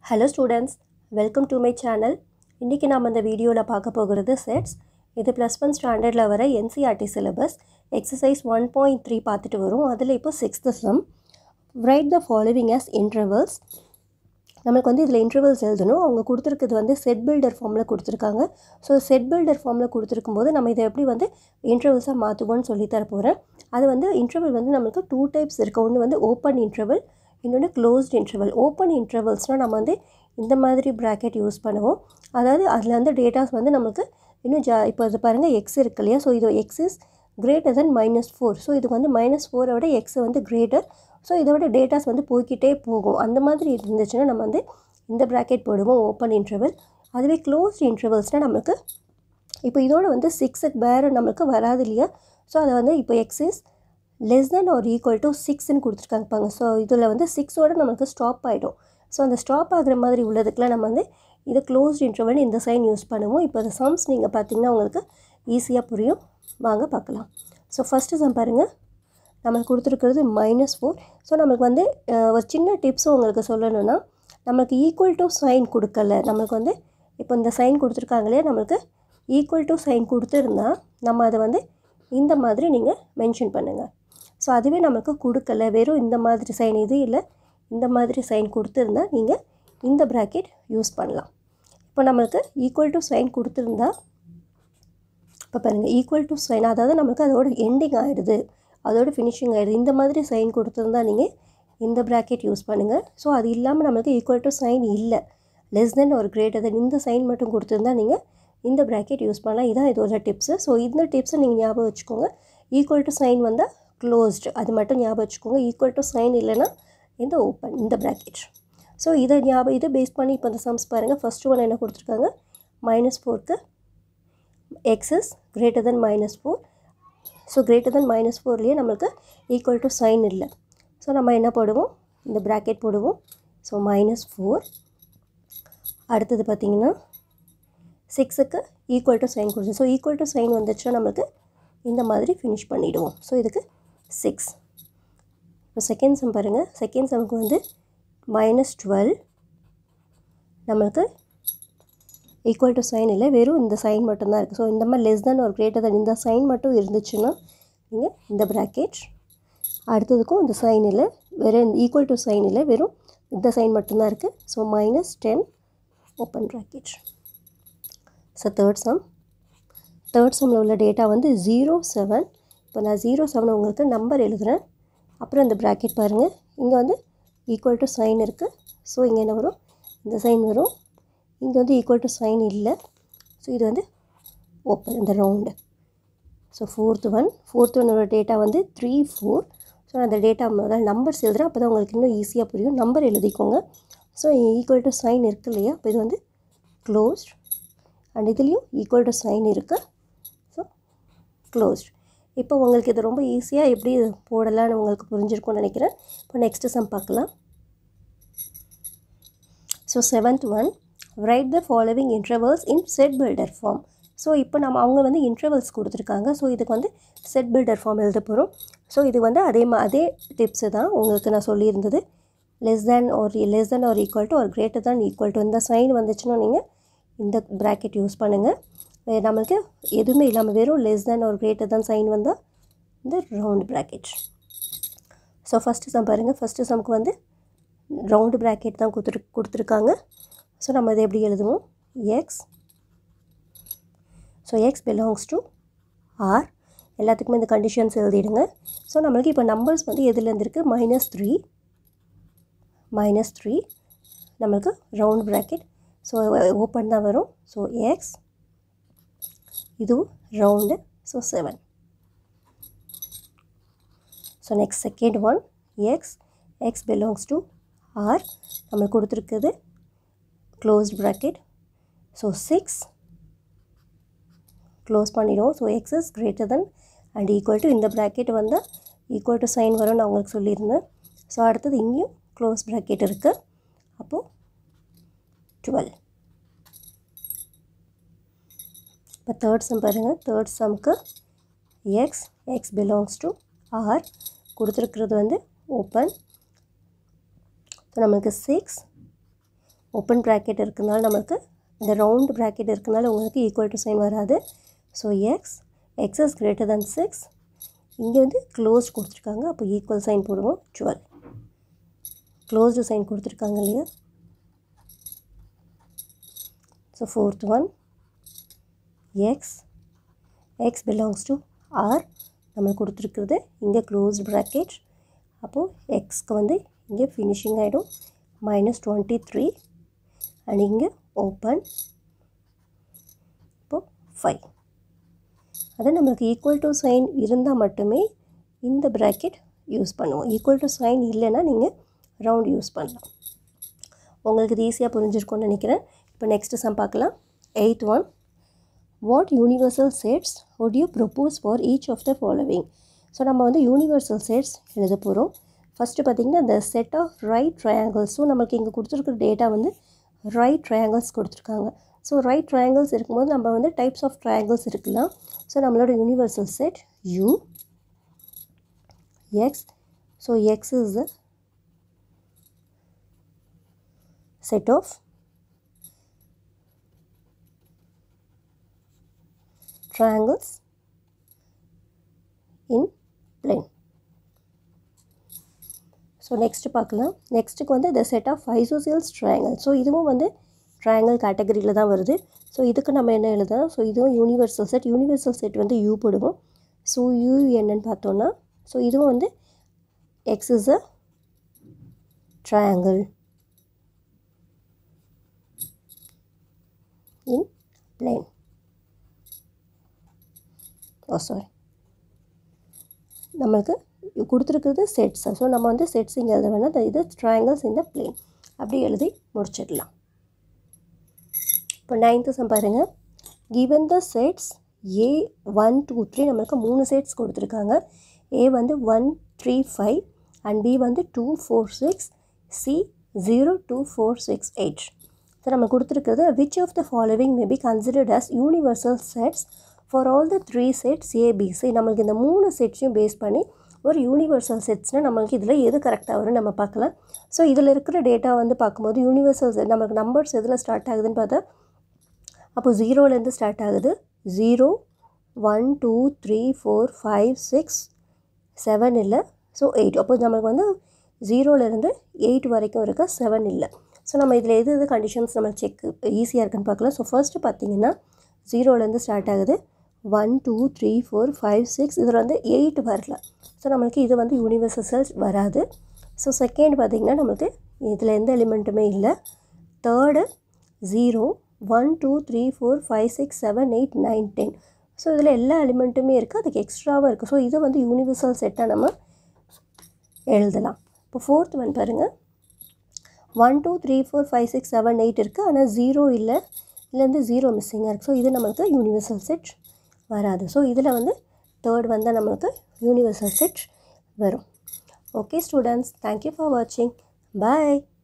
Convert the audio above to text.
hello students welcome to my channel இன்றைக்கி நாம் இந்த வீடியோவில் பார்க்க போகிறது செட்ஸ் இது ப்ளஸ் ஒன் ஸ்டாண்டர்டில் வர NCERT syllabus exercise one point three பார்த்துட்டு வரும் அதில் இப்போ sixth sum write the following as intervals நமக்கு வந்து இதில் இன்டர்வல்ஸ் எழுதணும் அவங்க கொடுத்துருக்கிறது வந்து செட் பில்டர் ஃபார்மில் கொடுத்துருக்காங்க ஸோ செட் பில்டர் ஃபார்மில் கொடுத்துருக்கும் போது நம்ம இதை எப்படி வந்து இன்டர்வல்ஸாக மாற்றுவோம்னு சொல்லி தர போகிறேன் அது வந்து இன்டர்வல் வந்து நம்மளுக்கு டூ டைப்ஸ் இருக்குது ஒன்று வந்து ஓப்பன் இன்டர்வல் இன்னொன்று க்ளோஸ்ட் இன்டர்வல் ஓப்பன் இன்டர்வல்ஸ்னால் நம்ம வந்து இந்த மாதிரி ப்ராக்கெட் யூஸ் பண்ணுவோம் அதாவது அதில் வந்து டேட்டாஸ் வந்து நமக்கு இன்னும் ஜா இப்போ இது பாருங்கள் எக்ஸ் இருக்கு இல்லையா ஸோ இது x is greater than minus four so இதுக்கு வந்து மைனஸ் ஃபோரை விட எக்ஸ் வந்து கிரேட்டர் ஸோ இதை விட டேட்டாஸ் வந்து போய்க்கிட்டே போகும் அந்த மாதிரி இருந்துச்சுன்னா நம்ம வந்து இந்த ப்ராக்கெட் போடுவோம் ஓப்பன் இன்டர்வல் அதுவே க்ளோஸ்ட் இன்டர்வல்ஸ்னால் நமக்கு இப்போ இதோட வந்து சிக்ஸுக்கு வேறு நம்மளுக்கு வராது இல்லையா ஸோ அதை வந்து இப்போ x is less than or equal to சிக்ஸ்ன்னு கொடுத்துருக்காங்க பாங்க ஸோ இதில் வந்து சிக்ஸோட நமக்கு ஸ்டாப் ஆகிடும் ஸோ அந்த ஸ்டாப் ஆகுற மாதிரி உள்ளதுக்குலாம் நம்ம வந்து இதை க்ளோஸ்ட் இன்டர்வல் இந்த சைன் யூஸ் பண்ணுவோம் இப்போ அந்த சம்ஸ் நீங்கள் பார்த்தீங்கன்னா உங்களுக்கு ஈஸியாக புரியும் வாங்க பார்க்கலாம் ஸோ ஃபஸ்ட்டு சம் பாருங்கள் நம்மளுக்கு கொடுத்துருக்கிறது மைனஸ் ஃபோர் ஸோ நமக்கு வந்து அஹ், ஒரு சின்ன டிப்ஸும் உங்களுக்கு சொல்லணும்னா நமக்கு ஈக்குவல் டு சைன் கொடுக்கல நம்மளுக்கு வந்து இப்போ இந்த சைன் கொடுத்துருக்காங்க இல்லையா நம்மளுக்கு ஈக்குவல் டு சைன் கொடுத்துருந்தா நம்ம அதை வந்து இந்த மாதிரி நீங்கள் மென்ஷன் பண்ணுங்கள் ஸோ அதுவே நமக்கு கொடுக்கல வெறும் இந்த மாதிரி சைன் இது இல்லை இந்த மாதிரி சைன் கொடுத்துருந்தா நீங்கள் இந்த ப்ராக்கெட் யூஸ் பண்ணலாம் இப்போ நம்மளுக்கு ஈக்குவல் டு சைன் கொடுத்துருந்தா இப்போ பாருங்கள் ஈக்குவல் டு சைன் அதாவது நமக்கு அதோட எண்டிங் ஆகிடுது அதோட ஃபினிஷிங் ஆகிடுது இந்த மாதிரி சைன் கொடுத்துருந்தா நீங்கள் இந்த ப்ராக்கெட் யூஸ் பண்ணுங்கள் ஸோ அது இல்லாமல் நமக்கு ஈக்குவல் டு சைன் இல்லை லெஸ் தென் ஒரு கிரேட்டர் தென் இந்த சைன் மட்டும் கொடுத்துருந்தா நீங்கள் இந்த ப்ராக்கெட் யூஸ் பண்ணலாம் இதான் இதோட டிப்ஸு ஸோ இந்த டிப்ஸை நீங்கள் ஞாபகம் வச்சுக்கோங்க ஈக்குவல் டு சைன் வந்தால் க்ளோஸ்டு அது மட்டும் ஞாபகம் வச்சுக்கோங்க ஈக்குவல் டு சைன் இல்லைன்னா இந்த ஓப்பன் இந்த ப்ராக்கெட் ஸோ இதை ஞாபகம் இதை பேஸ் பண்ணி இப்போ இந்த சம்ஸ் பாருங்கள் ஃபஸ்ட்டு ஒன் என்ன கொடுத்துருக்காங்க மைனஸ் ஃபோர்க்கு x is greater than minus four so greater than minus ஃபோர்லேயே நம்மளுக்கு ஈக்குவல் டு சைன் இல்லை ஸோ நம்ம என்ன போடுவோம் இந்த ப்ராக்கெட் போடுவோம் ஸோ மைனஸ் ஃபோர் அடுத்தது பார்த்திங்கன்னா சிக்ஸுக்கு ஈக்குவல் டு சைன் கொடுத்து ஸோ ஈக்குவல் டு சைன் வந்துச்சுன்னா நம்மளுக்கு இந்த மாதிரி ஃபினிஷ் பண்ணிவிடுவோம் ஸோ இதுக்கு சிக்ஸ் இப்போ செகண்ட் சம் பாருங்கள் செகண்ட் சம்க்கு வந்து மைனஸ் டுவெல் நம்மளுக்கு ஈக்குவல் டு சைன் இல்லை வெறும் இந்த சைன் மட்டும்தான் இருக்குது ஸோ இந்த மாதிரி லெஸ் தென் ஒரு கிரேட்டர் தென் இந்த சைன் மட்டும் இருந்துச்சுன்னா நீங்கள் இந்த ப்ராக்கெட் அடுத்ததுக்கும் இந்த சைன் இல்லை வெறும் ஈக்குவல் டு சைன் இல்லை வெறும் இந்த சைன் மட்டும்தான் இருக்குது so minus ten open bracket so third sum third சம்மில் உள்ள டேட்டா வந்து ஜீரோ செவன் இப்போ நான் ஜீரோ செவன் உங்களுக்கு நம்பர் எழுதுகிறேன் அப்புறம் இந்த ப்ராக்கெட் பாருங்கள் இங்கே வந்து ஈக்குவல் டு சைன் இருக்குது ஸோ இங்கே என்ன வரும் இந்த சைன் வரும் இங்கே வந்து ஈக்குவல் டு சைன் இல்லை ஸோ இது வந்து ஓப்பன் இந்த round so fourth one fourth ஒன்னோட டேட்டா வந்து த்ரீ ஃபோர் ஸோ நான் அந்த டேட்டா முதல்ல நம்பர்ஸ் எழுதுகிறேன் அப்போ தான் உங்களுக்கு இன்னும் ஈஸியாக புரியும் நம்பர் எழுதிக்கோங்க ஸோ ஈக்குவல் டு சைன் இருக்கு இல்லையா இப்போ இது வந்து க்ளோஸ்ட் அண்ட் இதுலேயும் ஈக்குவல் டு சைன் இருக்குது ஸோ க்ளோஸ்ட் இப்போ உங்களுக்கு இது ரொம்ப ஈஸியாக எப்படி போடலாம்னு உங்களுக்கு புரிஞ்சிருக்கும்னு நினைக்கிறேன் இப்போ நெக்ஸ்ட்டு சம் பார்க்கலாம் so seventh one write the following intervals in set builder form so இப்போ நம்ம அவங்க வந்து இன்டர்வல்ஸ் கொடுத்துருக்காங்க ஸோ இதுக்கு வந்து செட் பில்டர் ஃபார்ம் எழுத போகிறோம் ஸோ இது வந்து அதே மா அதே டிப்ஸு தான் உங்களுக்கு நான் சொல்லியிருந்தது லெஸ் தேன் ஒரு லெஸ் தேன் ஒரு ஈக்குவல் டு ஒரு கிரேட்டர் தான் ஈக்குவல் டு இந்த சைன் வந்துச்சுன்னா நீங்கள் இந்த ப்ராக்கெட் யூஸ் பண்ணுங்கள் வே- நம்மளுக்கு எதுவுமே இல்லாமல் வெறும் லெஸ் தேன் ஒரு கிரேட்டர் தான் சைன் வந்தால் இந்த round bracket so first sum பாருங்கள் ஃபஸ்ட்டு சம்க்கு வந்து ரவுண்டு ப்ராக்கெட் தான் கொடுத்துரு கொடுத்துருக்காங்க ஸோ நம்ம இதை எப்படி எழுதுவோம் x so x belongs to R எல்லாத்துக்குமே இந்த கண்டிஷன்ஸ் எழுதிடுங்க ஸோ நம்மளுக்கு இப்போ நம்பர்ஸ் வந்து எதுலேருந்து இருக்குது மைனஸ் த்ரீ மைனஸ் த்ரீ நம்மளுக்கு ரவுண்ட் ப்ராக்கெட் ஸோ ஓப்பன் தான் வரும் ஸோ எக்ஸ் இதுவும் round so seven so next second one x x belongs to R நம்மளுக்கு கொடுத்துருக்குது closed bracket so six close பண்ணிடுவோம் so x is greater than and equal to இந்த bracket வந்தால் equal to sign வரும்னு நான் உங்களுக்கு சொல்லியிருந்தேன் ஸோ அடுத்தது இங்கேயும் க்ளோஸ் ப்ராக்கெட் இருக்குது அப்போது டுவெல் இப்போ தேர்ட் சம் பாருங்கள் தேர்ட் சம்க்கு x x belongs to R கொடுத்துருக்கிறது வந்து ஓப்பன் ஸோ நமக்கு சிக்ஸ் ஓப்பன் ப்ராக்கெட் இருக்கிறதுனால நமக்கு இந்த ரவுண்ட் ப்ராக்கெட் இருக்கிறதுனால உங்களுக்கு ஈக்குவல் டு சைன் வராது so x x is greater than six இங்கே வந்து க்ளோஸ்ட் கொடுத்துருக்காங்க அப்போ ஈக்குவல் சைன் போடுவோம் டுவெல் க்ளோஸ்டு சைன் கொடுத்துருக்காங்க இல்லையா so fourth one x x belongs to R நம்மளுக்கு கொடுத்துருக்குறது இங்கே க்ளோஸ்ட் ப்ராக்கெட் அப்போது எக்ஸ்க்கு வந்து இங்கே ஃபினிஷிங் ஆகிடும் மைனஸ் டுவெண்ட்டி த்ரீ அண்ட் இங்கே ஓப்பன் இப்போது ஃபைவ் அது நம்மளுக்கு ஈக்குவல் டு சைன் இருந்தால் மட்டுமே இந்த ப்ராக்கெட் யூஸ் பண்ணுவோம் ஈக்குவல் டு சைன் இல்லைன்னா நீங்கள் ரவுண்ட் யூஸ் பண்ணலாம் உங்களுக்கு இது ஈஸியாக புரிஞ்சிருக்கும்னு நினைக்கிறேன் இப்போ நெக்ஸ்ட்டு சம் பார்க்கலாம் eighth one what universal sets would you propose for each of the following so நம்ம வந்து யூனிவர்சல் செட்ஸ் எழுத போகிறோம் ஃபஸ்ட்டு பார்த்திங்கன்னா இந்த செட் ஆஃப் ரைட் ட்ரையாங்கிள்ஸும் நம்மளுக்கு இங்கே கொடுத்துருக்குற டேட்டா வந்து ரைட் ட்ரையாங்கிள்ஸ் கொடுத்துருக்காங்க ஸோ ரைட் ட்ரையாங்கிள்ஸ் இருக்கும்போது நம்ம வந்து டைப்ஸ் ஆஃப் ட்ரையாங்கிள்ஸ் இருக்கலாம் ஸோ நம்மளோட universal set U x so x is the set of triangles in plane so next பார்க்கலாம் நெக்ஸ்ட்டுக்கு வந்து இந்த set of isosceles triangle so இதுவும் வந்து ட்ரையாங்கல் கேட்டகரியில் தான் வருது ஸோ இதுக்கு நம்ம என்ன எழுதலாம் ஸோ இதுவும் யூனிவர்சல் செட் யூனிவர்சல் செட் வந்து யூ போடுவோம் ஸோ யூ என்னன்னு பார்த்தோன்னா ஸோ இதுவும் வந்து x is a triangle in plane oh sorry நம்மளுக்கு கொடுத்துருக்குறது செட்ஸ் ஸோ நம்ம வந்து செட்ஸ் இங்கே எழுத வேணாம் இது ட்ரையாங்கிள்ஸ் இந்த பிளேன் அப்படி எழுதி முடிச்சிடலாம் இப்போ நைன்த்து சம் பாருங்கள் given the sets A one two three நம்மளுக்கு மூணு செட்ஸ் கொடுத்துருக்காங்க ஏ வந்து one three five and B வந்து two four six C zero two four six eight so நம்ம கொடுத்துருக்கிறது which of the following may be considered as universal sets for all the three sets A B C நம்மளுக்கு இந்த மூணு செட்ஸையும் base பண்ணி ஒரு universal செட்ஸ்னால் நம்மளுக்கு இதில் எது கரெக்டாக வரும்னு நம்ம பார்க்கலாம் ஸோ இதில் இருக்கிற டேட்டா வந்து பார்க்கும்போது யூனிவர்சல் செட் நம்மளுக்கு நம்பர்ஸ் எதில் ஸ்டார்ட் ஆகுதுன்னு பார்த்தா அப்போ ஜீரோலேருந்து ஸ்டார்ட் ஆகுது zero one two three four five six seven இல்லை ஸோ எயிட் அப்போ நம்மளுக்கு வந்து ஜீரோலேருந்து எயிட் வரைக்கும் இருக்க செவன் இல்லை ஸோ நம்ம இதில் எது எது கண்டிஷன்ஸ் நம்ம செக் ஈஸியாக இருக்குன்னு பார்க்கலாம் ஸோ ஃபர்ஸ்ட்டு பார்த்தீங்கன்னா ஜீரோலேருந்து ஸ்டார்ட் ஆகுது one two three four five six இதில் வந்து எயிட் வரல ஸோ நம்மளுக்கு இது வந்து யூனிவர்சல் செல்ஸ் வராது ஸோ செகண்ட் பார்த்திங்கன்னா நம்மளுக்கு இதில் எந்த எலிமெண்ட்டுமே இல்லை third zero one two three four five six seven eight nine ten so இதில் எல்லா எலிமெண்ட்டுமே இருக்குது அதுக்கு எக்ஸ்ட்ராவாக இருக்குது ஸோ இது வந்து யூனிவர்சல் செட்டாக நம்ம எழுதலாம் இப்போ ஃபோர்த் ஒன் பாருங்கள் one two three four five six seven eight இருக்குது ஆனால் ஜீரோ இல்லை இதுலேருந்து ஜீரோ மிஸ்ஸிங்காக இருக்குது ஸோ இது நம்மளுக்கு யூனிவர்சல் செட் வராது ஸோ இதில் வந்து தேர்ட் வந்தால் நம்மளுக்கு யூனிவர்சல் செட் வரும் ஓகே ஸ்டூடெண்ட்ஸ் தேங்க்யூ ஃபார் வாட்சிங் பாய்